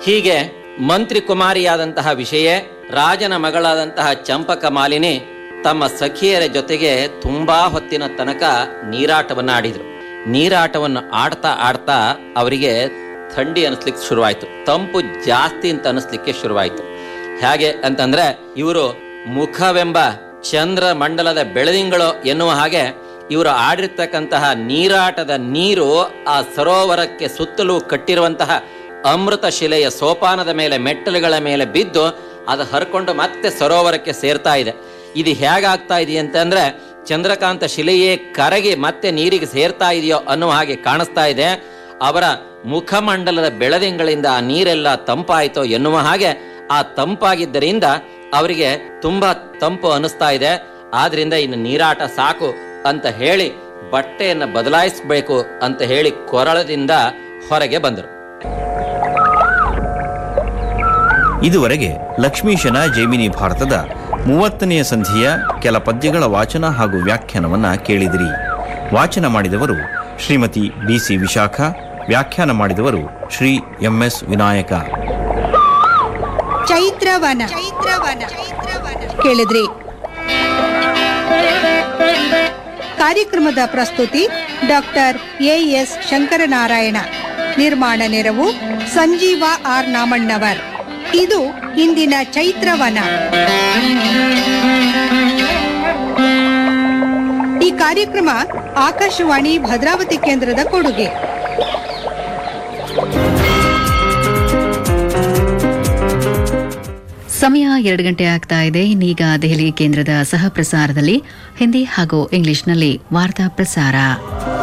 ಹೀಗೆ ಮಂತ್ರಿ ಕುಮಾರಿಯಾದಂತಹ ವಿಷಯ ರಾಜನ ಮಗಳಾದಂತಹ ಚಂಪಕ ಮಾಲಿನಿ ತಮ್ಮ ಸಖಿಯರ ಜೊತೆಗೆ ತುಂಬಾ ಹೊತ್ತಿನ ತನಕ ನೀರಾಟವನ್ನು ಆಡಿದ್ರು ನೀರಾಟವನ್ನು ಆಡ್ತಾ ಆಡ್ತಾ ಅವರಿಗೆ ಥಂಡಿ ಅನಿಸ್ಲಿಕ್ಕೆ ಶುರುವಾಯ್ತು ತಂಪು ಜಾಸ್ತಿ ಅಂತ ಅನಿಸ್ಲಿಕ್ಕೆ ಶುರುವಾಯ್ತು ಹೇಗೆ ಅಂತಂದ್ರೆ ಇವರು ಮುಖವೆಂಬ ಚಂದ್ರ ಮಂಡಲದ ಬೆಳದಿಂಗಳು ಎನ್ನುವ ಹಾಗೆ ಇವರು ಆಡಿರ್ತಕ್ಕಂತಹ ನೀರಾಟದ ನೀರು ಆ ಸರೋವರಕ್ಕೆ ಸುತ್ತಲೂ ಕಟ್ಟಿರುವಂತಹ ಅಮೃತ ಶಿಲೆಯ ಸೋಪಾನದ ಮೇಲೆ ಮೆಟ್ಟಲುಗಳ ಮೇಲೆ ಬಿದ್ದು ಅದು ಹರ್ಕೊಂಡು ಮತ್ತೆ ಸರೋವರಕ್ಕೆ ಸೇರ್ತಾ ಇದೆ ಇದು ಹೇಗಾಗ್ತಾ ಇದೆ ಅಂತಂದ್ರೆ ಚಂದ್ರಕಾಂತ ಶಿಲೆಯೇ ಕರಗಿ ಮತ್ತೆ ನೀರಿಗೆ ಸೇರ್ತಾ ಇದೆಯೋ ಅನ್ನುವ ಹಾಗೆ ಕಾಣಿಸ್ತಾ ಇದೆ ಅವರ ಮುಖಮಂಡಲದ ಬೆಳದಿಂಗಳಿಂದ ಆ ನೀರೆಲ್ಲ ತಂಪಾಯಿತೋ ಎನ್ನುವ ಹಾಗೆ ಆ ತಂಪಾಗಿದ್ದರಿಂದ ಅವರಿಗೆ ತುಂಬಾ ತಂಪು ಅನಿಸ್ತಾ ಇದೆ ಆದ್ರಿಂದ ಇನ್ನು ನೀರಾಟ ಸಾಕು ಅಂತ ಹೇಳಿ ಬಟ್ಟೆಯನ್ನು ಬದಲಾಯಿಸಬೇಕು ಅಂತ ಹೇಳಿ ಕೊರಳದಿಂದ ಹೊರಗೆ ಬಂದರು ಇದುವರೆಗೆ ಲಕ್ಷ್ಮೀಶನ ಜೈಮಿನಿ ಭಾರತದ ಮೂವತ್ತನೆಯ ಸಂಧಿಯ ಕೆಲ ಪದ್ಯಗಳ ವಾಚನ ಹಾಗೂ ವ್ಯಾಖ್ಯಾನವನ್ನ ಕೇಳಿದಿರಿ ವಾಚನ ಮಾಡಿದವರು ಶ್ರೀಮತಿ ಬಿಸಿ ವಿಶಾಖ ವ್ಯಾಖ್ಯಾನ ಮಾಡಿದವರು ಶ್ರೀ ಎಂಎಸ್ ವಿನಾಯಕ ಚೈತ್ರವನ ಚೈತ್ರವನ ಕೇಳಿದ್ರಿ ಕಾರ್ಯಕ್ರಮದ ಪ್ರಸ್ತುತಿ ಡಾಕ್ಟರ್ ಎ ಎಸ್ ಶಂಕರನಾರಾಯಣ ನಿರ್ಮಾಣ ನೆರವು ಸಂಜೀವ ಆರ್ ನಾಮಣ್ಣವರ್ ಇದು ಇಂದಿನ ಚೈತ್ರವನ ಈ ಕಾರ್ಯಕ್ರಮ ಆಕಾಶವಾಣಿ ಭದ್ರಾವತಿ ಕೇಂದ್ರದ ಕೊಡುಗೆ ಸಮಯ ಎರಡು ಗಂಟೆ ಆಗ್ತಾ ಇದೆ ಇನ್ನೀಗ ದೆಹಲಿ ಕೇಂದ್ರದ ಸಹ ಪ್ರಸಾರದಲ್ಲಿ ಹಿಂದಿ ಹಾಗೂ ಇಂಗ್ಲಿಷ್ನಲ್ಲಿ ವಾರ್ತಾ ಪ್ರಸಾರ